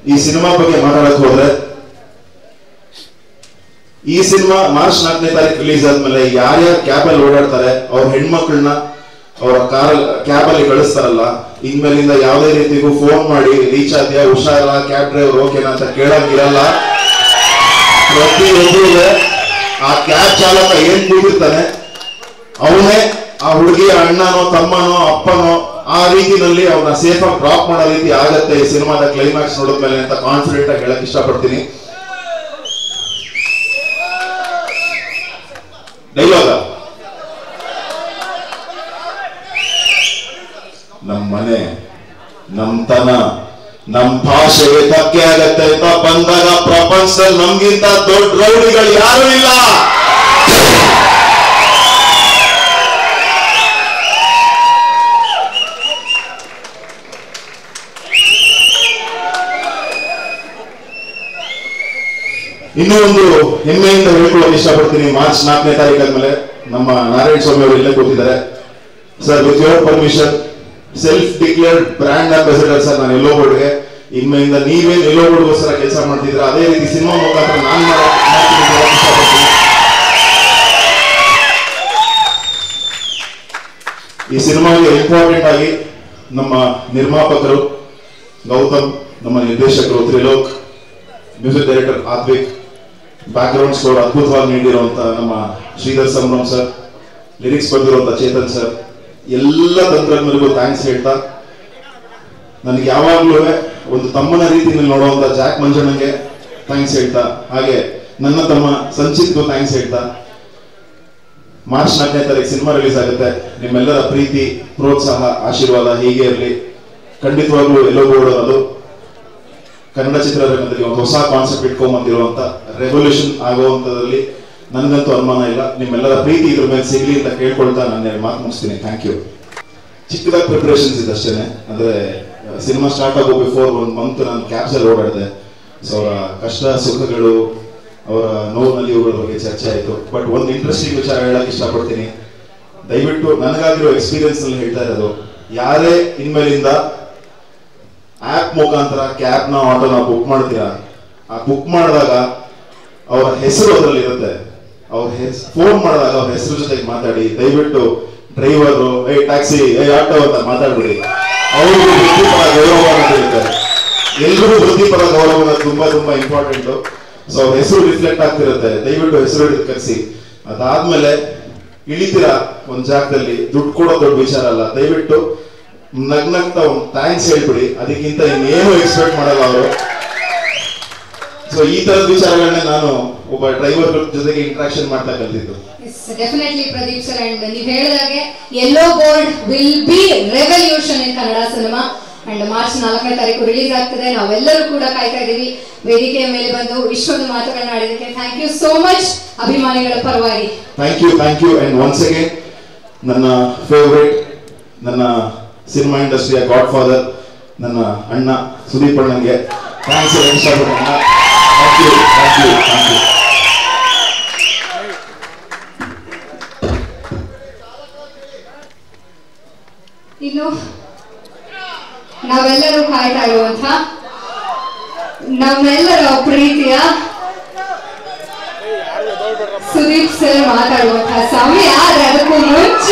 ಈ ಸಿನಿಮಾ ಬಗ್ಗೆ ಮಾತಾಡಕ್ ಹೋದ್ರೆ ಈ ಸಿನಿಮಾ ಮಾರ್ಚ್ ನಾಲ್ಕನೇ ತಾರೀಕು ರಿಲೀಸ್ ಆದ್ಮೇಲೆ ಯಾರ್ಯಾರು ಕ್ಯಾಬ್ ಅಲ್ಲಿ ಓಡಾಡ್ತಾರೆ ಅವ್ರ ಹೆಣ್ಮಕ್ಳನ್ನ ಅವರ ಕಾರ್ ಕ್ಯಾಬ್ ಅಲ್ಲಿ ಕಳಿಸ್ತಾರಲ್ಲ ಇನ್ಮೇಲಿಂದ ಯಾವುದೇ ರೀತಿಗೂ ಫೋನ್ ಮಾಡಿ ರೀಚ್ ಆದ್ಯಾ ಹುಷಾರ ಕ್ಯಾಬ್ ಡ್ರೈವರ್ ಓಕೆನಾ ಅಂತ ಕೇಳಂಗಿರಲ್ಲ ಪ್ರತಿಯೊಬ್ಬರು ಆ ಕ್ಯಾಬ್ ಚಾಲಕ ಏನ್ ಕೂತಿರ್ತಾನೆ ಅವನೇ ಆ ಹುಡುಗಿಯ ಅಣ್ಣನೋ ತಮ್ಮನೋ ಅಪ್ಪನೋ ಆ ರೀತಿನಲ್ಲಿ ಅವನ ಸೇಫ್ ಆಗಿ ಡ್ರಾಪ್ ಮಾಡೋ ರೀತಿ ಆಗತ್ತೆ ಈ ಸಿನಿಮಾದ ಕ್ಲೈಮ್ಯಾಕ್ಸ್ ನೋಡಿದ್ಮೇಲೆ ಅಂತ ಕಾನ್ಫಿಡೆಂಟ್ ಆಗಿ ಹೇಳಕ್ ಇಷ್ಟಪಡ್ತೀನಿ ಡೈಲಾಗ ನಮ್ ಮನೆ ನಮ್ ತನ ನಮ್ ಭಾಷೆಗೆ ಧಕ್ಕೆ ಆಗತ್ತೆ ಅಂತ ಬಂದಾಗ ಪ್ರಪಂಚದಲ್ಲಿ ನಮ್ಗಿಂತ ದೊಡ್ಡ ರೌಡಿಗಳು ಯಾರು ಇಲ್ಲ ಇನ್ನೂ ಒಂದು ಹೆಮ್ಮೆಯಿಂದ ಹೇಳ್ಕೊಳ್ಳೋಕೆ ಇಷ್ಟಪಡ್ತೀನಿ ಮಾರ್ಚ್ ನಾಲ್ಕನೇ ತಾರೀಕು ಆದ್ಮೇಲೆ ನಮ್ಮ ನಾರಾಯಣ ಸ್ವಾಮಿ ಅವರು ಇಲ್ಲೇ ಕೂತಿದ್ದಾರೆ sir with your permission self declared brand ambassador sir ನಾನು ಎಲ್ಲೋ ಬೋರ್ಡ್ಗೆ ಇನ್ಮೆಯಿಂದ ನೀವೇ ಎಲ್ಲೋ ಬೋರ್ಡ್ಗೋಸ್ಕರ ಕೆಲಸ ಮಾಡ್ತಿದ್ರೆ ಅದೇ ರೀತಿ ಸಿನಿಮಾ ಮುಖಾಂತರ ನಾನು ಮಾಡ್ತೀನಿ ಅಂತ ಹೇಳಕ್ ಇಷ್ಟಪಡ್ತೀನಿ ಈ ಸಿನಿಮಾಗೆ ಇಂಪಾರ್ಟೆಂಟ್ ಆಗಿ ನಮ್ಮ ನಿರ್ಮಾಪಕರು ಗೌತಮ್ ನಮ್ಮ ನಿರ್ದೇಶಕರು Trilok music director Athvik background score ಅದ್ಭುತವಾಗಿ ನೀಡಿರುವಂತ ನಮ್ಮ ಶ್ರೀಧರ್ ಸಂಭ್ರಮ್ ಸರ್ ಲಿರಿಕ್ಸ್ ಬರೆದಿರುವಂತ ಚೇತನ್ ಸರ್ ಎಲ್ಲ ತಂತ್ರಜ್ಞರಿಗೂ ಥ್ಯಾಂಕ್ಸ್ ಹೇಳ್ತಾ ನನಗೆ ಯಾವಾಗ್ಲೂ ಒಂದು ತಮ್ಮನ ರೀತಿಯಲ್ಲಿ ನೋಡುವಂತ ಜಾಕ್ ಮಂಜಣ್ಣಂಗೆ ಥ್ಯಾಂಕ್ಸ್ ಹೇಳ್ತಾ ಹಾಗೆ ನನ್ನ ತಮ್ಮ ಸಂಚಿತ್ಗೂ ಥ್ಯಾಂಕ್ಸ್ ಹೇಳ್ತಾ ಮಾರ್ಚ್ ನಾಲ್ಕನೇ ತಾರೀಕು ಸಿನಿಮಾ ರಿಲೀಸ್ ಆಗುತ್ತೆ ನಿಮ್ಮೆಲ್ಲರ ಪ್ರೀತಿ ಪ್ರೋತ್ಸಾಹ ಆಶೀರ್ವಾದ ಹೀಗೆ ಇರಲಿ ಖಂಡಿತವಾಗ್ಲೂ ಎಲ್ಲೋ ಅದು ಕನ್ನಡ ಚಿತ್ರರಂಗದಲ್ಲಿ ಒಂದು ಹೊಸ ಕಾನ್ಸೆಪ್ಟ್ ಇಟ್ಕೊಂಡ್ಬಂದಿರುವಂತ ರೆವಲ್ಯೂಷನ್ ಆಗುವಂತದಲ್ಲಿ ನನಗಂತೂ ಅನುಮಾನ ಇಲ್ಲ ನಿಮ್ಮೆಲ್ಲರ ಪ್ರೀತಿ ಇದ್ರ ಮೇಲೆ ಸಿಗ್ಲಿ ಅಂತ ಕೇಳ್ಕೊಳ್ತಾ ನಾನು ಮಾತು ಮುಗಿಸ್ತೀನಿ ಥ್ಯಾಂಕ್ ಯು ಚಿಕ್ಕದಾಗಿ ಪ್ರಿಪರೇಷನ್ಸ್ ಇದೆ ಅಷ್ಟೇನೆ ಅಂದ್ರೆ ಸಿನಿಮಾ ಸ್ಟಾರ್ಟ್ ಆಗೋ ಬಿಫೋರ್ ಒಂದು ಮಂತ್ ನಾನು ಕ್ಯಾಬ್ಸಲ್ಲಿ ಓಡಾಡಿದೆ ಸೊ ಅವರ ಕಷ್ಟ ಸುಖಗಳು ಅವರ ನೋವು ನಲಿವುಗಳ ಬಗ್ಗೆ ಚರ್ಚೆ ಆಯಿತು ಬಟ್ ಒಂದು ಇಂಟ್ರೆಸ್ಟಿಂಗ್ ವಿಚಾರ ಹೇಳಕ್ ಇಷ್ಟಪಡ್ತೀನಿ ದಯವಿಟ್ಟು ನನಗಾಗಿರೋ ಎಕ್ಸ್ಪೀರಿಯನ್ಸ್ ನಲ್ಲಿ ಹೇಳ್ತಾ ಇರೋದು ಯಾರೇ ಇನ್ಮೇಲಿಂದ ಆಪ್ ಮುಖಾಂತರ ಕ್ಯಾಬ್ನ ಆಟೋನ ಬುಕ್ ಮಾಡ್ತೀರಾ ಆ ಬುಕ್ ಮಾಡಿದಾಗ ಅವರ ಹೆಸರು ಅದರಲ್ಲಿ ಇರುತ್ತೆ ಅವ್ರ ಹೆಸ್ ಫೋನ್ ಮಾಡಿದಾಗ ಅವ್ರ ಹೆಸರು ಜೊತೆಗೆ ಮಾತಾಡಿ ದಯವಿಟ್ಟು ಡ್ರೈವರು ಏ ಟ್ಯಾಕ್ಸಿ ಏ ಆಟೋ ಅಂತ ಮಾತಾಡ್ಬಿಡಿ ಅವ್ರಿಗೂ ವೃತ್ತಿಪರ ಗೌರವ ಅಂತ ಇರುತ್ತೆ ಎಲ್ರಿಗೂ ವೃತ್ತಿಪರ ಗೌರವ ಅನ್ನೋದು ತುಂಬಾ ತುಂಬಾ ಇಂಪಾರ್ಟೆಂಟ್ ಸೊ ಅವ್ರ ಹೆಸರು ರಿಫ್ಲೆಕ್ಟ್ ಆಗ್ತಿರುತ್ತೆ ದಯವಿಟ್ಟು ಹೆಸರು ಹಿಡಿದು ಕರೆಸಿ ಅದಾದ್ಮೇಲೆ ಇಳಿತೀರಾ ಒಂದ್ ಜಾಗದಲ್ಲಿ ದುಡ್ಡು ಕೊಡೋ ದೊಡ್ಡ ವಿಚಾರ ಅಲ್ಲ ದಯವಿಟ್ಟು ನಗ್ನಗ್ತಾ ಒಂದು ಥ್ಯಾಂಕ್ಸ್ ಹೇಳ್ಬಿಡಿ ಅದಕ್ಕಿಂತ ಇನ್ನೇನು ಎಕ್ಸ್ಪೆಕ್ಟ್ ಮಾಡಲ್ಲ ಅವರು ಸೊ ಈ ತರದ ವಿಚಾರಗಳನ್ನ ನಾನು ಒಬ್ಬ ಡ್ರೈವರ್ ಜೊತೆಗೆ ಇಂಟ್ರಾಕ್ಷನ್ ಮಾಡ್ತಾ ಕಲ್ತಿದ್ದು ಡೆಫಿನೆಟ್ಲಿ ಪ್ರದೀಪ್ ಸರ್ ಅಂಡ್ ನೀವು ಹೇಳಿದಾಗೆ yellow board will be revolution in Kannada cinema and March ನಾಲ್ಕನೇ ತಾರೀಕು ರಿಲೀಸ್ ಆಗ್ತದೆ ನಾವೆಲ್ಲರೂ ಕೂಡ ಕಾಯ್ತಾ ಇದ್ದೀವಿ ವೇದಿಕೆಯ ಮೇಲೆ ಬಂದು ಇಷ್ಟೊಂದು ಮಾತುಗಳನ್ನ ಆಡಿದಕ್ಕೆ ಥ್ಯಾಂಕ್ ಯು ಸೋ ಮಚ್ ಅಭಿಮಾನಿಗಳ ಪರವಾಗಿ thank you thank you and once again ನನ್ನ ಫೇವ್ರೇಟ್ ನನ್ನ ಸಿನಿಮಾ ಇಂಡಸ್ಟ್ರಿಯ ಗಾಡ್ ಫಾದರ್ ನನ್ನ ಅಣ್ಣ ಸುದೀಪ್ ಅಣ್ಣಂಗೆ ಥ್ಯಾಂಕ್ಸ್ ಇಷ್ಟಪಡ್ತೀನಿ thank you thank you thank you ಇನ್ನು ನಾವೆಲ್ಲರೂ ಕಾಯ್ತಾ ಇರುವಂತ ನಮ್ಮೆಲ್ಲರ ಪ್ರೀತಿಯ ಸುದೀಪ್ ಸರ್ ಮಾತಾಡುವಂತಹ ಸಮಯ ಆದ್ರೆ ಅದಕ್ಕೂ ಮುಂಚೆ